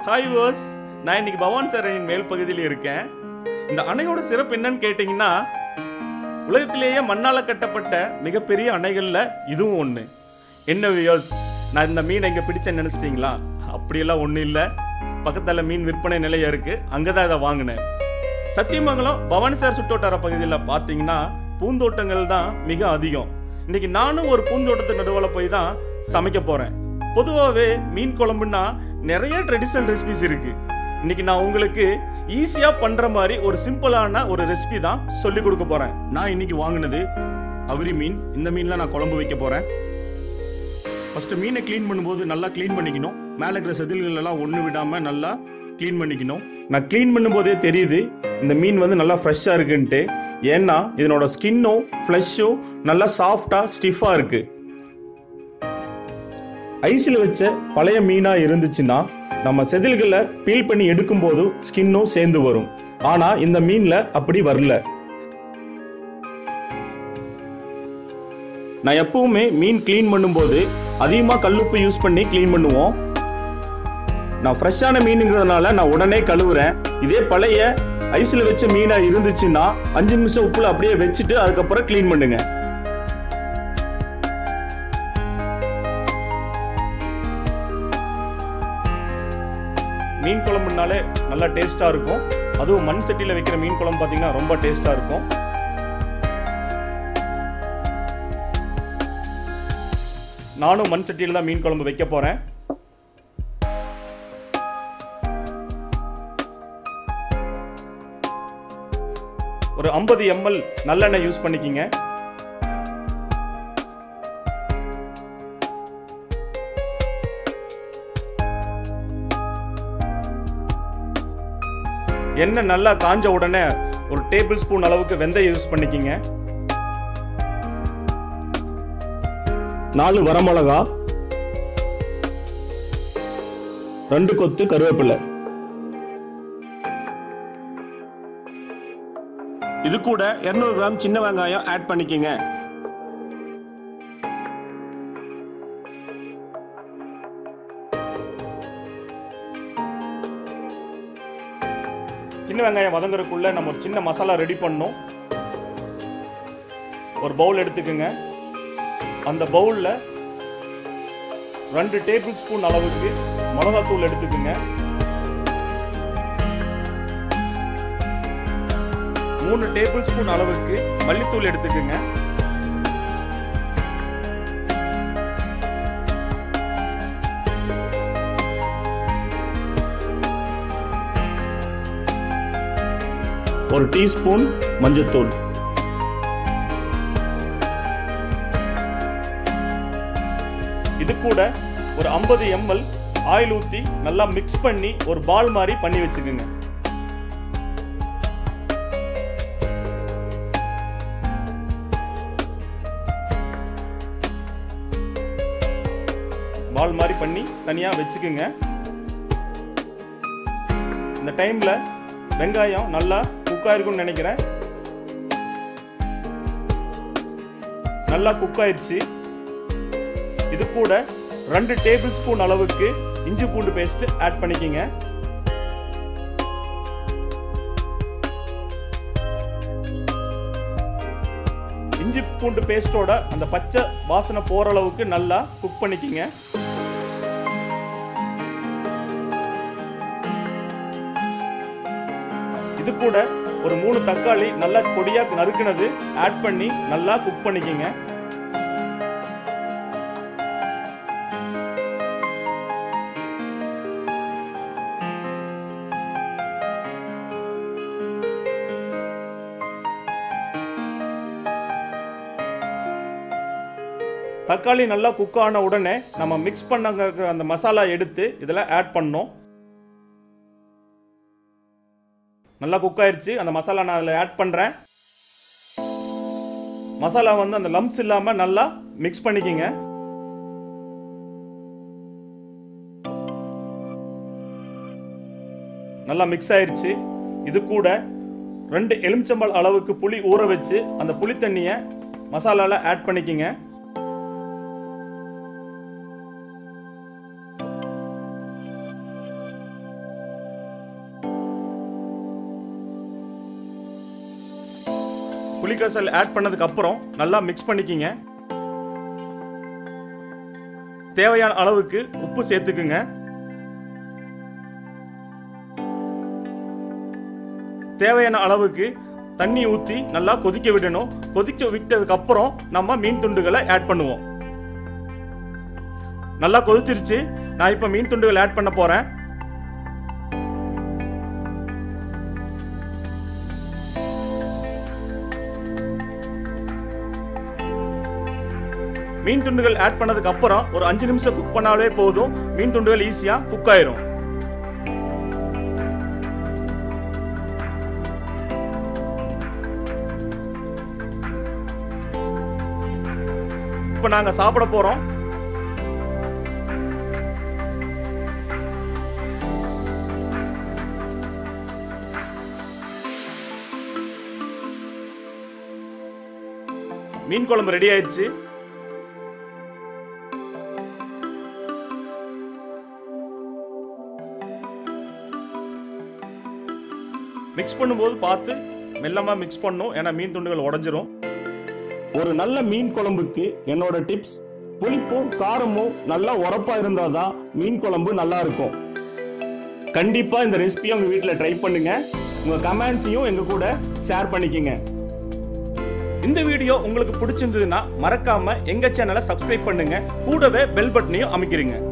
hi verse நான் இன்னைக்கு பவான் சாரனின் மேல் பகுதியில் இருக்கேன் இந்த அணையோட சிறப்பு என்னன்னு கேட்டிங்கன்னா உலகத்திலேயே மண்ணால் கட்டப்பட்ட மிகப்பெரிய அணைகளில் இதுவும் ஒன்று என்ன வியர்ஸ் நான் இந்த மீனை இங்கே பிடிச்சேன்னு நினச்சிட்டிங்களா அப்படியெல்லாம் ஒன்றும் இல்லை பக்கத்தில் மீன் விற்பனை நிலையம் இருக்குது அங்கே தான் இதை வாங்கினேன் சத்தியமங்கலம் பவானி சார் சுற்றோட்டார பகுதியில் பார்த்தீங்கன்னா பூந்தோட்டங்கள் தான் மிக அதிகம் இன்னைக்கு நானும் ஒரு பூந்தோட்டத்து நடுவில் போய் தான் சமைக்க போகிறேன் பொதுவாகவே மீன் குழம்புன்னா நிறைய ட்ரெடிஷ்னல் ரெசிபிஸ் இருக்கு இன்னைக்கு நான் உங்களுக்கு ஈஸியாக பண்ணுற மாதிரி ஒரு சிம்பிளான ஒரு ரெசிபி தான் சொல்லி கொடுக்க போகிறேன் நான் இன்னைக்கு வாங்கினது அவிரி மீன் இந்த மீன்லாம் நான் குழம்பு வைக்க போகிறேன் ஃபர்ஸ்ட் மீனை க்ளீன் பண்ணும்போது நல்லா க்ளீன் பண்ணிக்கணும் மேலே இருக்கிற செதில்கள் எல்லாம் ஒன்று விடாமல் நல்லா க்ளீன் பண்ணிக்கணும் நான் க்ளீன் பண்ணும்போதே தெரியுது இந்த மீன் வந்து நல்லா ஃப்ரெஷ்ஷாக இருக்குன்ட்டு ஏன்னா இதனோட ஸ்கின்னும் ஃப்ளஷும் நல்லா சாஃப்டாக ஸ்டிஃபாக இருக்குது ஐஸில் வச்ச பழைய மீனாக இருந்துச்சுன்னா நம்ம செதில்களை பீல் பண்ணி எடுக்கும்போது ஸ்கின்னும் சேர்ந்து வரும் ஆனால் இந்த மீனில் அப்படி வரல நான் எப்பவுமே மீன் க்ளீன் பண்ணும்போது அதிகமாக கல்லுப்பு யூஸ் பண்ணி க்ளீன் பண்ணுவோம் நான் ஃப்ரெஷ்ஷான மீனுங்கிறதுனால நான் உடனே கழுவுறேன் இதே பழைய ஐஸில் வச்ச மீனாக இருந்துச்சுன்னா அஞ்சு நிமிஷம் உப்புல அப்படியே வச்சுட்டு அதுக்கப்புறம் க்ளீன் பண்ணுங்க மீன் குழம்புனாலே நல்லா டேஸ்ட்டாக இருக்கும் அதுவும் மண் சட்டியில் வைக்கிற மீன் குழம்பு பார்த்தீங்கன்னா ரொம்ப டேஸ்ட்டாக இருக்கும் நானும் மண் சட்டியில் தான் மீன் குழம்பு வைக்க போகிறேன் ஒரு ஐம்பது எம்எல் நல்லெண்ணெய் யூஸ் பண்ணிக்கிங்க எண்ணெய் நல்லா காஞ்ச உடனே ஒரு டேபிள் ஸ்பூன் அளவுக்கு வெந்தயம் யூஸ் பண்ணிக்கிங்க நாலு வரமிளகா ரெண்டு கொத்து கருவேப்பிலை இது கூட 200 கிராம் சின்ன வெங்காயம் ஆட் பண்ணிக்கங்க சின்ன வெங்காயம் வதங்குறதுக்குள்ள நம்ம ஒரு சின்ன மசாலா ரெடி பண்ணோம் ஒரு பவுல் எடுத்துக்கோங்க அந்த பவுல்ல ரெண்டு டேபிள் ஸ்பூன் அளவுக்கு மிளகாத்தூள் எடுத்துக்கோங்க மூணு டேபிள் ஸ்பூன் அளவுக்கு மல்லித்தூள் எடுத்துக்கோங்க ஒரு டீஸ்பூன் மஞ்சத்தூள் இது கூட ஒரு 50 எம்எல் ஆயில் ஊற்றி நல்லா மிக்ஸ் பண்ணி ஒரு பால் மாதிரி பண்ணி வச்சுக்கோங்க பால் மாதிரி பண்ணி தனியாக வச்சுக்கோங்க இந்த டைமில் வெங்காயம் நல்லா குக் ஆயிருக்கும்னு நினைக்கிறேன் நல்லா குக் ஆயிருச்சு இது கூட ரெண்டு டேபிள் ஸ்பூன் அளவுக்கு இஞ்சி பூண்டு பேஸ்ட் ஆட் பண்ணிக்கிங்க இஞ்சி பூண்டு பேஸ்டோட அந்த பச்சை வாசனை போற அளவுக்கு நல்லா குக் பண்ணிக்கிங்க இது கூட ஒரு மூணு தக்காளி நல்லா பொடியா நறுக்குனது ஆட் பண்ணி நல்லா குக் பண்ணிக்கிங்க தக்காளி நல்லா குக் ஆன உடனே நம்ம மிக்ஸ் பண்ண அந்த மசாலா எடுத்து இதில் ஆட் பண்ணோம் நல்லா குக் ஆயிருச்சு அந்த மசாலா நான் அதில் ஆட் பண்ணுறேன் மசாலா வந்து அந்த லம்ப்ஸ் இல்லாமல் நல்லா மிக்ஸ் பண்ணிக்கிங்க நல்லா மிக்ஸ் ஆயிருச்சு இது கூட ரெண்டு எலுமிச்சம்பழம் அளவுக்கு புளி ஊற வச்சு அந்த புளி தண்ணியை மசாலால ஆட் பண்ணிக்கிங்க புளிக்கரைசல் ஆட் பண்ணதுக்கு அப்புறம் நல்லா மிக்ஸ் பண்ணிக்கிங்க தேவையான அளவுக்கு உப்பு சேர்த்துக்குங்க தேவையான அளவுக்கு தண்ணி ஊற்றி நல்லா கொதிக்க விடணும் கொதிக்க விட்டதுக்கு அப்புறம் நம்ம மீன் துண்டுகளை ஆட் பண்ணுவோம் நல்லா கொதிச்சிருச்சு நான் இப்போ மீன் துண்டுகள் ஆட் பண்ண போறேன் மீன் துண்டுகள் ஆட் பண்ணதுக்கு அப்புறம் ஒரு அஞ்சு நிமிஷம் குக் பண்ணாலே போதும் மீன் துண்டுகள் ஈஸியா குக் ஆயிரும் இப்போ நாங்க சாப்பிட போறோம் மீன் குழம்பு ரெடி ஆயிடுச்சு மிக்ஸ் பண்ணும்போது பார்த்து மெல்லமா மிக்ஸ் பண்ணும் ஏன்னா மீன் துண்டுகள் உடஞ்சிரும் ஒரு நல்ல மீன் குழம்புக்கு என்னோட டிப்ஸ் புளிப்பும் காரமும் நல்லா உரப்பா இருந்தாதான் மீன் குழம்பு நல்லா இருக்கும் கண்டிப்பா இந்த ரெசிபியை உங்க வீட்டில் ட்ரை பண்ணுங்க உங்க கமெண்ட்ஸையும் எங்க கூட ஷேர் பண்ணிக்கங்க இந்த வீடியோ உங்களுக்கு பிடிச்சிருந்ததுன்னா மறக்காம எங்க சேனலை சப்ஸ்கிரைப் பண்ணுங்க கூடவே பெல் பட்டனையும் அமைக்கிறீங்க